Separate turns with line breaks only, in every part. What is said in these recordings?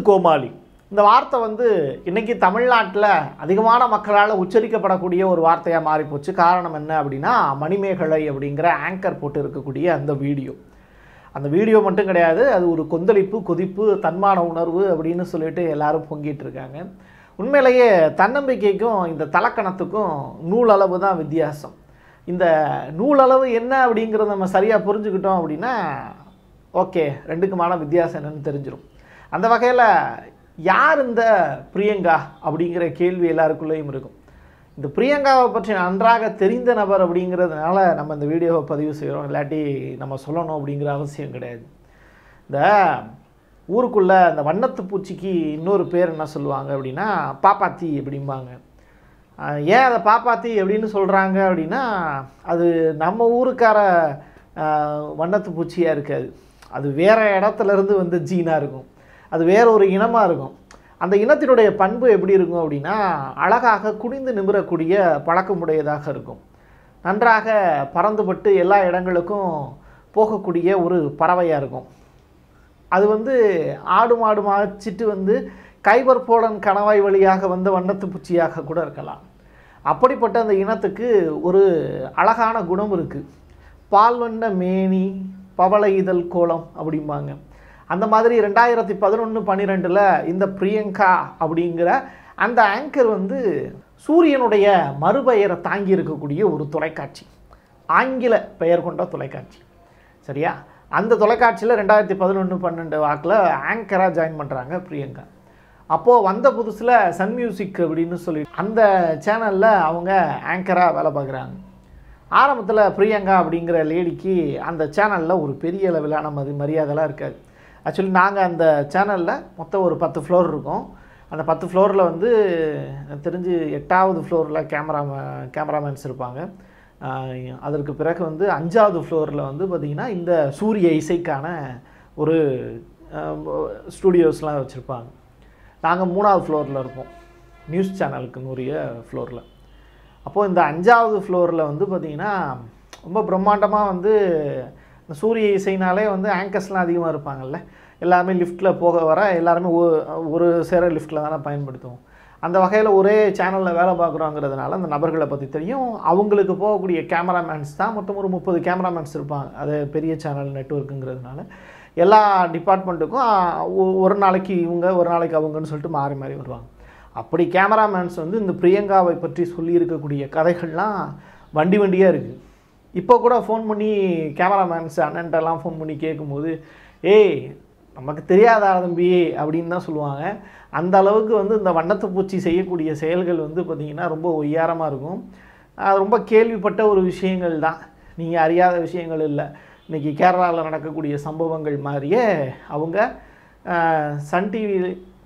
கோமாளி இந்த வார்த்தை வந்து இன்னைக்கு தமிழ்நாட்டில் அதிகமான மக்களால் உச்சரிக்கப்படக்கூடிய ஒரு வார்த்தையாக மாறிப்போச்சு காரணம் என்ன அப்படின்னா மணிமேகலை அப்படிங்கிற ஆங்கர் போட்டு இருக்கக்கூடிய அந்த வீடியோ அந்த வீடியோ மட்டும் கிடையாது அது ஒரு கொந்தளிப்பு கொதிப்பு தன்மான உணர்வு அப்படின்னு சொல்லிட்டு எல்லாரும் பொங்கிட்டு இருக்காங்க உண்மையிலேயே தன்னம்பிக்கைக்கும் இந்த தலக்கணத்துக்கும் நூலளவு தான் வித்தியாசம் இந்த நூலளவு என்ன அப்படிங்கிறத நம்ம சரியாக புரிஞ்சுக்கிட்டோம் அப்படின்னா ஓகே ரெண்டுக்குமான வித்தியாசம் என்னன்னு தெரிஞ்சிடும் அந்த வகையில் யார் இந்த பிரியங்கா அப்படிங்கிற கேள்வி எல்லாருக்குள்ளேயும் இருக்கும் இந்த பிரியங்காவை பற்றி நன்றாக தெரிந்த நபர் அப்படிங்கிறதுனால நம்ம இந்த வீடியோவை பதிவு செய்கிறோம் இல்லாட்டி நம்ம சொல்லணும் அப்படிங்கிற அவசியம் கிடையாது இந்த ஊருக்குள்ளே இந்த வண்ணத்து பூச்சிக்கு இன்னொரு பேர் என்ன சொல்லுவாங்க அப்படின்னா பாப்பாத்தி அப்படிம்பாங்க ஆஹ் ஏன் அதை பாப்பாத்தி அப்படின்னு சொல்கிறாங்க அப்படின்னா அது நம்ம ஊருக்கார ஆஹ் வண்ணத்து பூச்சியாக இருக்காது அது வேறு இடத்துல இருந்து வந்து ஜீனாக இருக்கும் அது வேற ஒரு இனமாக இருக்கும் அந்த இனத்தினுடைய பண்பு எப்படி இருக்கும் அப்படின்னா அழகாக குனிந்து நிமிரக்கூடிய பழக்கமுடையதாக இருக்கும் நன்றாக பறந்துபட்டு எல்லா இடங்களுக்கும் போகக்கூடிய ஒரு பறவையாக இருக்கும் அது வந்து ஆடு மாடு மாச்சிட்டு வந்து கைபர் போலன் கணவாய் வழியாக வந்த வண்ணத்து பூச்சியாக கூட இருக்கலாம் அப்படிப்பட்ட அந்த இனத்துக்கு ஒரு அழகான குணம் இருக்குது பால் வண்ண மேனி பவள இதழ் கோலம் அப்படிம்பாங்க அந்த மாதிரி ரெண்டாயிரத்தி பதினொன்று பன்னிரெண்டில் இந்த பிரியங்கா அப்படிங்கிற அந்த ஆங்கர் வந்து சூரியனுடைய மறுபெயரை தாங்கி இருக்கக்கூடிய ஒரு தொலைக்காட்சி ஆங்கில பெயர் கொண்ட தொலைக்காட்சி சரியா அந்த தொலைக்காட்சியில் ரெண்டாயிரத்தி பதினொன்று பன்னெண்டு வாக்கில் ஆங்கராக ஜாயின் பண்ணுறாங்க பிரியங்கா அப்போது வந்த புதுசில் சன் மியூசிக் அப்படின்னு சொல்லி அந்த சேனலில் அவங்க ஆங்கராக வேலை பார்க்குறாங்க ஆரம்பத்தில் பிரியங்கா அப்படிங்கிற லேடிக்கு அந்த சேனலில் ஒரு பெரிய அளவிலான மதி மரியாதைலாம் இருக்காது ஆக்சுவலி நாங்கள் அந்த சேனலில் மொத்தம் ஒரு பத்து ஃப்ளோர் இருக்கும் அந்த பத்து ஃப்ளோரில் வந்து எனக்கு தெரிஞ்சு எட்டாவது ஃப்ளோரில் கேமரா கேமராமேன்ஸ் இருப்பாங்க ஆஹ் அதற்கு பிறகு வந்து அஞ்சாவது ஃப்ளோரில் வந்து பார்த்திங்கன்னா இந்த சூரிய இசைக்கான ஒரு ஸ்டூடியோஸ்லாம் வச்சுருப்பாங்க நாங்கள் மூணாவது ஃப்ளோரில் இருப்போம் நியூஸ் சேனலுக்கு உரிய ஃப்ளோரில் அப்போது இந்த அஞ்சாவது ஃப்ளோரில் வந்து பார்த்திங்கன்னா ரொம்ப பிரம்மாண்டமாக வந்து இந்த சூரிய இசைனாலே வந்து ஆங்கர்ஸ்லாம் அதிகமாக இருப்பாங்கல்ல எல்லாருமே லிஃப்ட்டில் போக வர எல்லாருமே ஒ- ஒரு சேர லிஃப்ட்டில் தானே பயன்படுத்துவோம் அந்த வகையில் ஒரே சேனலில் வேலை பார்க்குறோங்கிறதுனால அந்த நபர்களை பற்றி தெரியும் அவங்களுக்கு போகக்கூடிய கேமராமேன்ஸ் தான் மொத்தம் ஒரு முப்பது கேமராமேன்ஸ் இருப்பாங்க அது பெரிய சேனல் நெட்ஒர்க்குங்கிறதுனால எல்லா டிபார்ட்மெண்ட்டுக்கும் ஒரு நாளைக்கு இவங்க ஒரு நாளைக்கு அவங்கன்னு சொல்லிட்டு மாறி மாறி வருவாங்க அப்படி கேமராமேன்ஸ் வந்து இந்த பிரியங்காவை பற்றி சொல்லியிருக்கக்கூடிய கதைகள்லாம் வண்டி வண்டியாக இருக்குது இப்போ கூட ஃபோன் பண்ணி கேமராமேன்ஸ் அண்ணன்ட்டெல்லாம் ஃபோன் பண்ணி கேட்கும்போது ஏய் நமக்கு தெரியாதா தம்பி அப்படின்னு தான் சொல்லுவாங்க அந்த அளவுக்கு வந்து இந்த வண்ணத்து பூச்சி செய்யக்கூடிய செயல்கள் வந்து பார்த்திங்கன்னா ரொம்ப ஒய்யாரமாக இருக்கும் அது ரொம்ப கேள்விப்பட்ட ஒரு விஷயங்கள் தான் நீங்கள் அறியாத விஷயங்கள் இல்லை இன்றைக்கி கேரளாவில் நடக்கக்கூடிய சம்பவங்கள் மாதிரியே அவங்க ஆஹ், சன் டிவி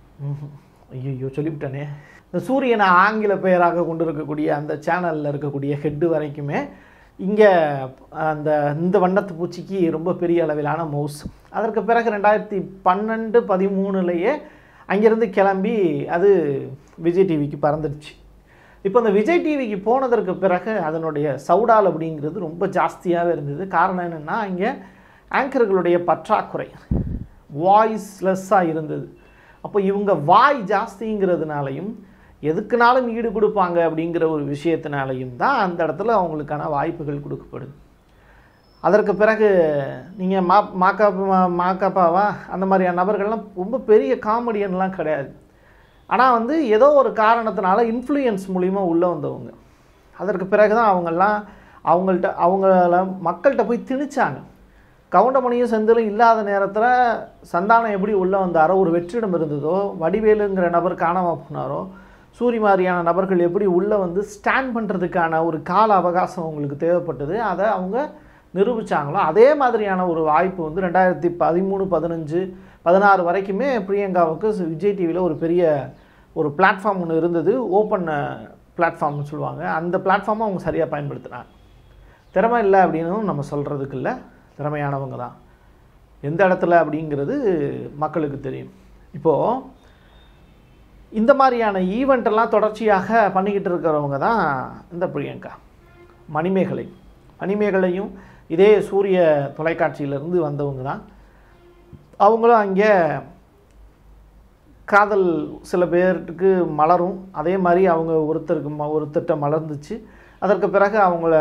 ஐயோ சொல்லிவிட்டனே இந்த சூரியனை ஆங்கில பெயராக கொண்டு இருக்கக்கூடிய அந்த சேனலில் இருக்கக்கூடிய ஹெட்டு வரைக்குமே இங்கே அந்த இந்த வண்ணத்து பூச்சிக்கு ரொம்ப பெரிய அளவிலான மவுஸ் அதற்கு பிறகு ரெண்டாயிரத்தி பன்னெண்டு பதிமூணுலேயே அங்கேருந்து கிளம்பி அது விஜய் டிவிக்கு பறந்துடுச்சு இப்போ இந்த விஜய் டிவிக்கு போனதற்கு பிறகு அதனுடைய சவுடால் அப்படிங்கிறது ரொம்ப ஜாஸ்தியாகவே இருந்தது காரணம் என்னென்னா இங்கே ஆங்கர்களுடைய பற்றாக்குறை வாய்ஸ்லெஸ்ஸாக இருந்தது அப்போ இவங்க வாய் ஜாஸ்திங்கிறதுனாலையும் எதுக்குனாலும் ஈடு கொடுப்பாங்க அப்படிங்கிற ஒரு விஷயத்தினாலையும் தான் அந்த இடத்துல அவங்களுக்கான வாய்ப்புகள் கொடுக்கப்படுது அதற்கு பிறகு நீங்கள் மா மாக்காப்பு மா- மாக்காப்பாவா அந்த மாதிரியான நபர்கள்லாம் ரொம்ப பெரிய காமெடியன்லாம் கிடையாது ஆனால் வந்து ஏதோ ஒரு காரணத்தினால இன்ஃப்ளூயன்ஸ் மூலிமா உள்ளே வந்தவங்க அதற்கு பிறகு தான் அவங்கெல்லாம் அவங்கள்ட்ட அவங்கள மக்கள்கிட்ட போய் திணிச்சாங்க கவுண்டமணியும் செந்திலும் இல்லாத நேரத்தில் சந்தானம் எப்படி உள்ளே வந்தாரோ ஒரு வெற்றிடம் இருந்ததோ வடிவேலுங்கிற நபர் காணாமல் போனாரோ சூரி மாதிரியான நபர்கள் எப்படி உள்ளே வந்து ஸ்டாண்ட் பண்ணுறதுக்கான ஒரு கால அவகாசம் அவங்களுக்கு தேவைப்பட்டது அதை அவங்க நிரூபித்தாங்களோ அதே மாதிரியான ஒரு வாய்ப்பு வந்து ரெண்டாயிரத்தி பதிமூணு பதினஞ்சு பதினாறு வரைக்குமே பிரியங்காவுக்கு விஜய் டிவியில் ஒரு பெரிய ஒரு பிளாட்ஃபார்ம் ஒன்று இருந்தது ஓப்பன் பிளாட்ஃபார்ம்னு சொல்லுவாங்க அந்த பிளாட்ஃபார்மை அவங்க சரியாக பயன்படுத்தினாங்க திறமை இல்லை அப்படின்னு நம்ம சொல்கிறதுக்கு இல்லை திறமையானவங்க தான் எந்த இடத்துல அப்படிங்கிறது மக்களுக்கு தெரியும் இப்போது இந்த மாதிரியான ஈவெண்ட் எல்லாம் தொடர்ச்சியாக பண்ணிக்கிட்டு இருக்கிறவங்க தான் இந்த பிரியங்கா மணிமேகலை மணிமேகலையும் இதே சூரிய தொலைக்காட்சியிலேருந்து வந்தவங்க தான் அவங்களும் அங்கே காதல் சில பேருக்கு மலரும் அதே மாதிரி அவங்க ஒருத்தருக்கு ம ஒருத்தர்கிட்ட மலர்ந்துச்சு அதற்கு பிறகு அவங்கள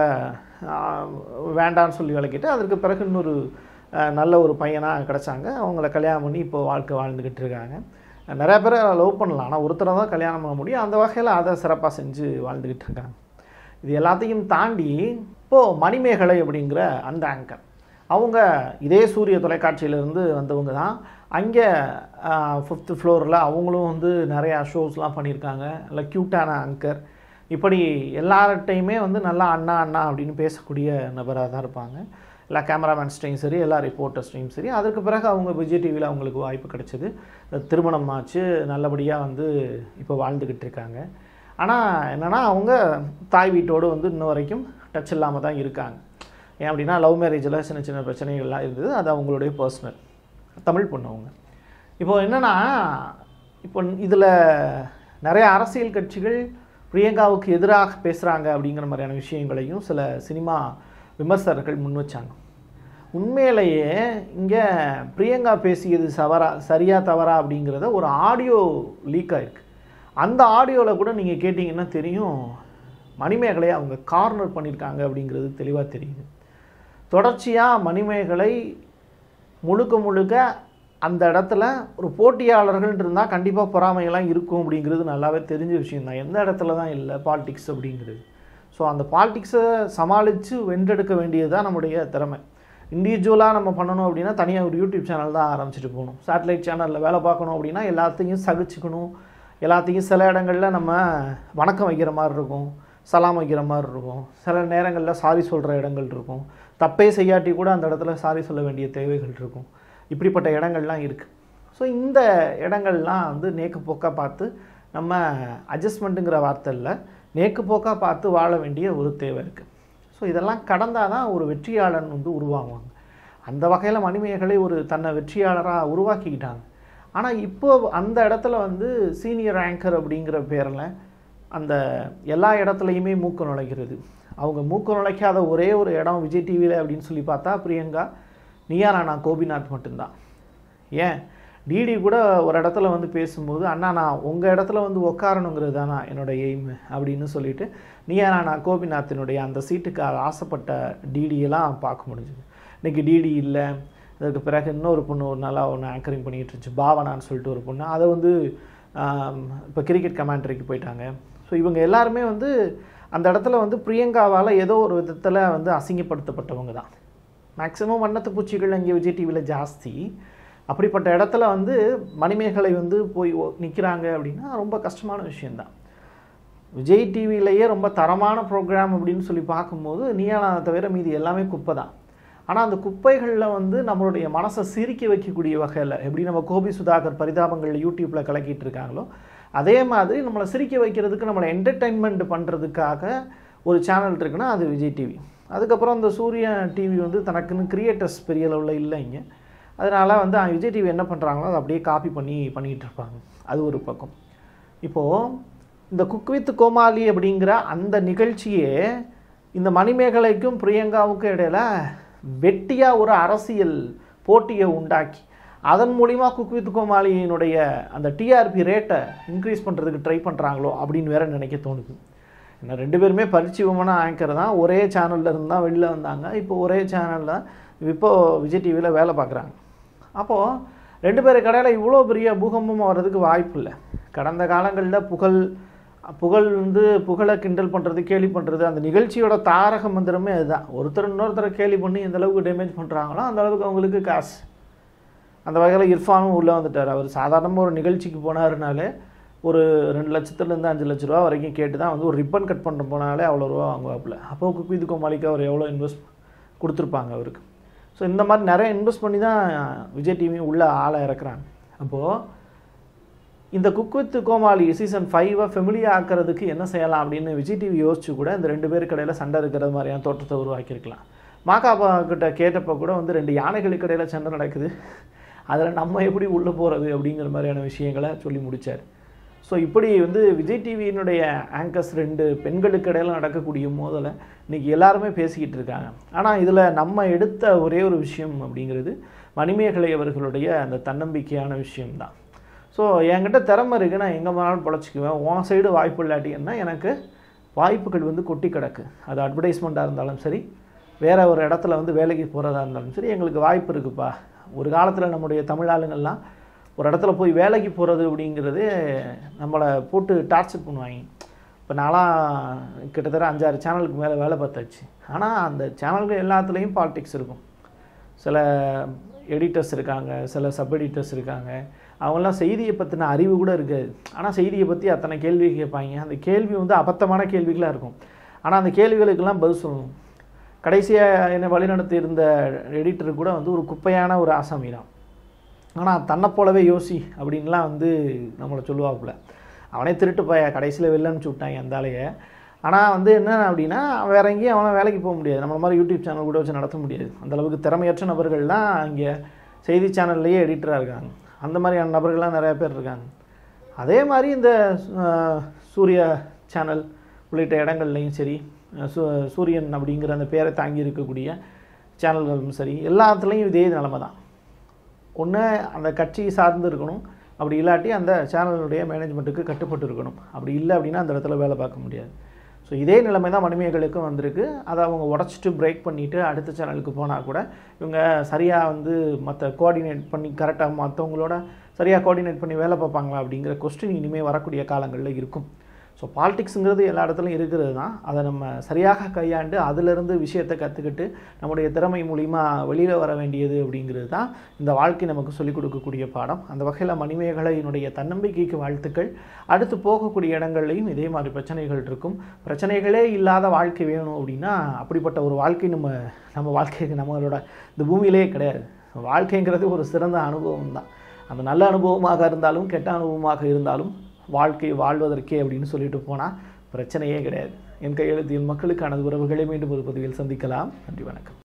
ஆஹ், வேண்டான்னு சொல்லி விளக்கிட்டு அதற்கு பிறகு இன்னொரு ஆஹ், நல்ல ஒரு பையனாக கிடச்சாங்க அவங்கள கல்யாணம் பண்ணி இப்போ வாழ்க்கை வாழ்ந்துக்கிட்டு இருக்காங்க நிறைய பேரை லவ் பண்ணலாம் ஆனால் ஒருத்தரை தான் கல்யாணம் பண்ண முடியும் அந்த வகையில் அதை சிறப்பாக செஞ்சு வாழ்ந்துக்கிட்டு இருக்காங்க இது எல்லாத்தையும் தாண்டி இப்போது மணிமேகலை அப்படிங்கிற அந்த ஆங்கர் அவங்க இதே சூரிய தொலைக்காட்சியிலேருந்து வந்தவங்க தான் அங்கே ஃபிஃப்த்து ஃப்ளோரில் அவங்களும் வந்து நிறையா ஷோஸ்லாம் பண்ணியிருக்காங்க நல்ல க்யூட்டான ஆங்கர் இப்படி எல்லார்ட்டையுமே வந்து நல்லா அண்ணா அண்ணா அப்படின்னு பேசக்கூடிய நபராக தான் இருப்பாங்க எல்லா கேமராமேன்ஸ்டையும் சரி எல்லா ரிப்போர்ட்டர்ஸ்டையும் சரி அதற்கு பிறகு அவங்க விஜய் டிவியில் அவங்களுக்கு வாய்ப்பு கிடைச்சது திருமணம் ஆச்சு நல்லபடியாக வந்து இப்போ வாழ்ந்துக்கிட்டு இருக்காங்க ஆனால் என்னென்னா அவங்க தாய் வீட்டோடு வந்து இன்ன வரைக்கும் டச் இல்லாமல் தான் இருக்காங்க ஏன் அப்படின்னா லவ் மேரேஜில் சின்ன சின்ன பிரச்சனைகள்லாம் இருந்தது அது அவங்களுடைய பர்சனல் தமிழ் பொண்ணு அவங்க இப்போ என்னென்னா இப்போ இதில் நிறைய அரசியல் கட்சிகள் பிரியங்காவுக்கு எதிராக பேசுகிறாங்க அப்படிங்கிற மாதிரியான விஷயங்களையும் சில சினிமா விமர்சகர்கள் முன் வச்சாங்க உண்மையிலேயே இங்கே பிரியங்கா பேசியது சவரா சரியா தவறா அப்படிங்கிறத ஒரு ஆடியோ லீக் ஆயிருக்கு அந்த ஆடியோவில் கூட நீங்கள் கேட்டிங்கன்னா தெரியும் மணிமேகலையை அவங்க கார்னர் பண்ணியிருக்காங்க அப்படிங்கிறது தெளிவாக தெரியுது தொடர்ச்சியாக மணிமேகலை முழுக்க முழுக்க அந்த இடத்துல ஒரு போட்டியாளர்கள் இருந்தால் கண்டிப்பாக பொறாமையெல்லாம் இருக்கும் அப்படிங்கிறது நல்லாவே தெரிஞ்ச விஷயம் தான் எந்த இடத்துல தான் இல்லை பாலிடிக்ஸ் அப்படிங்கிறது ஸோ அந்த பாலிடிக்ஸை சமாளித்து வென்றெடுக்க வேண்டியது தான் நம்முடைய திறமை இண்டிவிஜுவலாக நம்ம பண்ணணும் அப்படின்னா தனியாக ஒரு யூடியூப் சேனல் தான் ஆரம்பிச்சிட்டு போகணும் சேட்டலைட் சேனலில் வேலை பார்க்கணும் அப்படின்னா எல்லாத்தையும் சகிச்சுக்கணும் எல்லாத்தையும் சில இடங்களில் நம்ம வணக்கம் வைக்கிற மாதிரி இருக்கும் சலாம் வைக்கிற மாதிரி இருக்கும் சில நேரங்களில் சாரி சொல்கிற இடங்கள் இருக்கும் தப்பே செய்யாட்டி கூட அந்த இடத்துல சாரி சொல்ல வேண்டிய தேவைகள் இருக்கும் இப்படிப்பட்ட இடங்கள்லாம் இருக்குது ஸோ இந்த இடங்கள்லாம் வந்து நேக்கு போக்காக பார்த்து நம்ம அட்ஜஸ்ட்மெண்ட்டுங்கிற வார்த்தை இல்லை நேக்கு போக்காக பார்த்து வாழ வேண்டிய ஒரு தேவை இருக்குது ஸோ இதெல்லாம் கடந்தால் தான் ஒரு வெற்றியாளன் வந்து உருவாகுவாங்க அந்த வகையில் மணிமேகலை ஒரு தன்னை வெற்றியாளராக உருவாக்கிக்கிட்டாங்க ஆனால் இப்போ அந்த இடத்துல வந்து சீனியர் ஆங்கர் அப்படிங்கிற பேரில் அந்த எல்லா இடத்துலையுமே மூக்கு நுழைக்கிறது அவங்க மூக்கு நுழைக்காத ஒரே ஒரு இடம் விஜய் டிவியில் அப்படின்னு சொல்லி பார்த்தா பிரியங்கா நீயா நானா கோபிநாத் மட்டும்தான் ஏன் டிடி கூட ஒரு இடத்துல வந்து பேசும்போது அண்ணா நான் உங்கள் இடத்துல வந்து உட்காரணுங்கிறது தானா என்னோட எய்ம் அப்படின்னு சொல்லிட்டு நீயா நானா கோபிநாத்தினுடைய அந்த சீட்டுக்கு ஆசைப்பட்ட டிடியெல்லாம் பார்க்க முடிஞ்சுது இன்றைக்கி டிடி இல்லை அதுக்கு பிறகு இன்னொரு பொண்ணு ஒரு நல்லா ஒன்று ஆங்கரிங் பண்ணிகிட்டு இருந்துச்சு பாவனான்னு சொல்லிட்டு ஒரு பொண்ணு அதை வந்து இப்போ கிரிக்கெட் கமாண்டரிக்கு போயிட்டாங்க ஸோ இவங்க எல்லாருமே வந்து அந்த இடத்துல வந்து பிரியங்காவால் ஏதோ ஒரு விதத்தில் வந்து அசிங்கப்படுத்தப்பட்டவங்க தான் மேக்ஸிமம் வண்ணத்து பூச்சிகள் அங்கே விஜய் டிவியில் ஜாஸ்தி அப்படிப்பட்ட இடத்துல வந்து மணிமேகலை வந்து போய் நிற்கிறாங்க அப்படின்னா ரொம்ப கஷ்டமான விஷயந்தான் விஜய் டிவியிலேயே ரொம்ப தரமான ப்ரோக்ராம் அப்படின்னு சொல்லி பார்க்கும்போது நீயானா தவிர மீதி எல்லாமே குப்பை தான் ஆனால் அந்த குப்பைகளில் வந்து நம்மளுடைய மனசை சிரிக்க வைக்கக்கூடிய வகையில் எப்படி நம்ம கோபி சுதாகர் பரிதாபங்கள் யூடியூப்பில் கலக்கிட்டு இருக்காங்களோ அதே மாதிரி நம்மளை சிரிக்க வைக்கிறதுக்கு நம்மளை என்டர்டெயின்மெண்ட் பண்ணுறதுக்காக ஒரு சேனல் இருக்குன்னா அது விஜய் டிவி அதுக்கப்புறம் இந்த சூரிய டிவி வந்து தனக்குன்னு கிரியேட்டர்ஸ் பெரிய அளவில் இல்லை இங்கே அதனால் வந்து விஜய் டிவி என்ன பண்ணுறாங்களோ அதை அப்படியே காப்பி பண்ணி பண்ணிக்கிட்டு இருப்பாங்க அது ஒரு பக்கம் இப்போது இந்த குக் வித் கோமாளி அப்படிங்கிற அந்த நிகழ்ச்சியே இந்த மணிமேகலைக்கும் பிரியங்காவுக்கும் இடையில வெட்டியாக ஒரு அரசியல் போட்டியை உண்டாக்கி அதன் மூலிமா குக் வித் கோமாளியினுடைய அந்த டிஆர்பி ரேட்டை இன்க்ரீஸ் பண்ணுறதுக்கு ட்ரை பண்ணுறாங்களோ அப்படின்னு வேற நினைக்க தோணுது என்ன ரெண்டு பேருமே பரிச்சயமான ஆங்கர் தான் ஒரே சேனலில் இருந்து தான் வெளில வந்தாங்க இப்போ ஒரே சேனலில் இப்போ விஜய் டிவியில் வேலை பார்க்குறாங்க அப்போது ரெண்டு பேருக்கு கடையில் இவ்வளோ பெரிய பூகம்பம் வர்றதுக்கு வாய்ப்பு இல்லை கடந்த காலங்களில் புகழ் புகழ் வந்து புகழை கிண்டல் பண்ணுறது கேலி பண்ணுறது அந்த நிகழ்ச்சியோட தாரக மந்திரமே அதுதான் ஒருத்தர் இன்னொருத்தரை கேலி பண்ணி எந்த அளவுக்கு டேமேஜ் பண்ணுறாங்களோ அந்த அளவுக்கு அவங்களுக்கு காசு அந்த வகையில் இர்ஃபானும் உள்ளே வந்துட்டார் அவர் சாதாரணமாக ஒரு நிகழ்ச்சிக்கு போனாருனாலே ஒரு ரெண்டு லட்சத்துலேருந்து அஞ்சு லட்ச ரூபா வரைக்கும் கேட்டு தான் வந்து ஒரு ரிப்பன் கட் பண்ண போனாலே அவ்வளோ ரூபா வாங்குவாப்புல அப்போ குக்வித் கோமாளிக்கு அவர் எவ்வளோ இன்வெஸ்ட் கொடுத்துருப்பாங்க அவருக்கு ஸோ இந்த மாதிரி நிறைய இன்வெஸ்ட் பண்ணி தான் விஜய் டிவி உள்ள ஆளை இறக்குறாங்க அப்போது இந்த குக் வித் கோமாளி சீசன் ஃபைவை ஃபெமிலியாக ஆக்கிறதுக்கு என்ன செய்யலாம் அப்படின்னு விஜய் டிவி யோசிச்சு கூட இந்த ரெண்டு பேருக்கு இடையில சண்டை இருக்கிறது மாதிரியான தோற்றத்தை உருவாக்கியிருக்கலாம் மாகாபா கிட்ட கேட்டப்போ கூட வந்து ரெண்டு யானைகளுக்கு இடையில சண்டை நடக்குது அதில் நம்ம எப்படி உள்ளே போகிறது அப்படிங்கிற மாதிரியான விஷயங்களை சொல்லி முடித்தார் ஸோ இப்படி வந்து விஜய் டிவியினுடைய ஆங்கர்ஸ் ரெண்டு பெண்களுக்கு இடையில நடக்கக்கூடிய மோதலை இன்றைக்கி எல்லாருமே பேசிக்கிட்டு இருக்காங்க ஆனால் இதில் நம்ம எடுத்த ஒரே ஒரு விஷயம் அப்படிங்கிறது மணிமேகலை அவர்களுடைய அந்த தன்னம்பிக்கையான விஷயம்தான் ஸோ என்கிட்ட திறமை இருக்குது நான் எங்கே வேணாலும் பொழைச்சிக்குவேன் உன் சைடு வாய்ப்பு இல்லாட்டின்னா எனக்கு வாய்ப்புகள் வந்து கொட்டி கிடக்கு அது அட்வர்டைஸ்மெண்ட்டாக இருந்தாலும் சரி வேறு ஒரு இடத்துல வந்து வேலைக்கு போகிறதா இருந்தாலும் சரி எங்களுக்கு வாய்ப்பு இருக்குப்பா ஒரு காலத்தில் நம்முடைய தமிழ் ஆளுங்கள்லாம் ஒரு இடத்துல போய் வேலைக்கு போகிறது அப்படிங்கிறது நம்மளை போட்டு டார்ச்சர் பண்ணுவாங்க இப்போ நான்லாம் கிட்டத்தட்ட அஞ்சாறு சேனலுக்கு மேலே வேலை பார்த்தாச்சு ஆனால் அந்த சேனல்கள் எல்லாத்துலேயும் பாலிடிக்ஸ் இருக்கும் சில எடிட்டர்ஸ் இருக்காங்க சில சப் எடிட்டர்ஸ் இருக்காங்க அவங்கெல்லாம் செய்தியை பற்றின அறிவு கூட இருக்காது ஆனால் செய்தியை பற்றி அத்தனை கேள்வி கேட்பாங்க அந்த கேள்வி வந்து அபத்தமான கேள்விகளாக இருக்கும் ஆனால் அந்த கேள்விகளுக்கெல்லாம் பதில் சொல்லணும் கடைசியாக என்னை வழிநடத்தி இருந்த எடிட்டர் கூட வந்து ஒரு குப்பையான ஒரு ஆசாமி தான் ஆனால் தன்னை போலவே யோசி அப்படின்லாம் வந்து நம்மளை சொல்லுவாப்புல அவனே திருட்டு பைய கடைசியில் வெளில அனுப்பிச்சி விட்டாங்க அந்த ஆளையை ஆனால் வந்து என்ன அப்படின்னா வேற எங்கேயும் அவனை வேலைக்கு போக முடியாது நம்மள மாதிரி யூடியூப் சேனல் கூட வச்சு நடத்த முடியாது அந்த அளவுக்கு திறமையற்ற நபர்கள்லாம் இங்கே செய்தி சேனல்லையே எடிட்டராக இருக்காங்க அந்த மாதிரியான நபர்கள்லாம் நிறைய பேர் இருக்காங்க அதே மாதிரி இந்த அஹ், சூர்யா சேனல் உள்ளிட்ட இடங்கள்லையும் சரி அஹ், சூ சூரியன் அப்படிங்கிற அந்த பேரை தாங்கி இருக்கக்கூடிய சேனல்களும் சரி எல்லாத்துலேயும் இதே நிலமை தான் ஒன்று அந்த கட்சி சார்ந்து இருக்கணும் அப்படி இல்லாட்டி அந்த சேனலுடைய மேனேஜ்மெண்ட்டுக்கு கட்டுப்பட்டு இருக்கணும் அப்படி இல்லை அப்படின்னா அந்த இடத்துல வேலை பார்க்க முடியாது ஸோ இதே நிலைமை தான் மணிமேகலுக்கும் வந்திருக்கு அதை அவங்க உடச்சிட்டு பிரேக் பண்ணிவிட்டு அடுத்த சேனலுக்கு போனால் கூட இவங்க சரியாக வந்து மற்ற கோஆர்டினேட் பண்ணி கரெக்டாக மற்றவங்களோட சரியாக கோஆர்டினேட் பண்ணி வேலை பார்ப்பாங்களா அப்படிங்கிற கொஸ்டின் இனிமேல் வரக்கூடிய காலங்களில் இருக்கும் ஸோ பாலிடிக்ஸுங்கிறது எல்லா இடத்துலையும் இருக்கிறது தான் அதை நம்ம சரியாக கையாண்டு அதிலிருந்து விஷயத்தை கற்றுக்கிட்டு நம்முடைய திறமை மூலிமா வெளியில் வர வேண்டியது அப்படிங்கிறது தான் இந்த வாழ்க்கை நமக்கு சொல்லிக் கொடுக்கக்கூடிய பாடம் அந்த வகையில் மணிமேகலையினுடைய தன்னம்பிக்கைக்கு வாழ்த்துக்கள் அடுத்து போகக்கூடிய இடங்கள்லையும் இதே மாதிரி பிரச்சனைகள் இருக்கும் பிரச்சனைகளே இல்லாத வாழ்க்கை வேணும் அப்படின்னா அப்படிப்பட்ட ஒரு வாழ்க்கை நம்ம நம்ம வாழ்க்கைக்கு நம்மளோட இந்த பூமியிலே கிடையாது வாழ்க்கைங்கிறது ஒரு சிறந்த அனுபவம் தான் அந்த நல்ல அனுபவமாக இருந்தாலும் கெட்ட அனுபவமாக இருந்தாலும் வாழ்க்கை வாழ்வதற்கே அப்படின்னு சொல்லிட்டு போனால் பிரச்சனையே கிடையாது என் கையெழுத்து என் மக்களுக்கான உறவுகளை மீண்டும் ஒரு பதிவில் சந்திக்கலாம் நன்றி வணக்கம்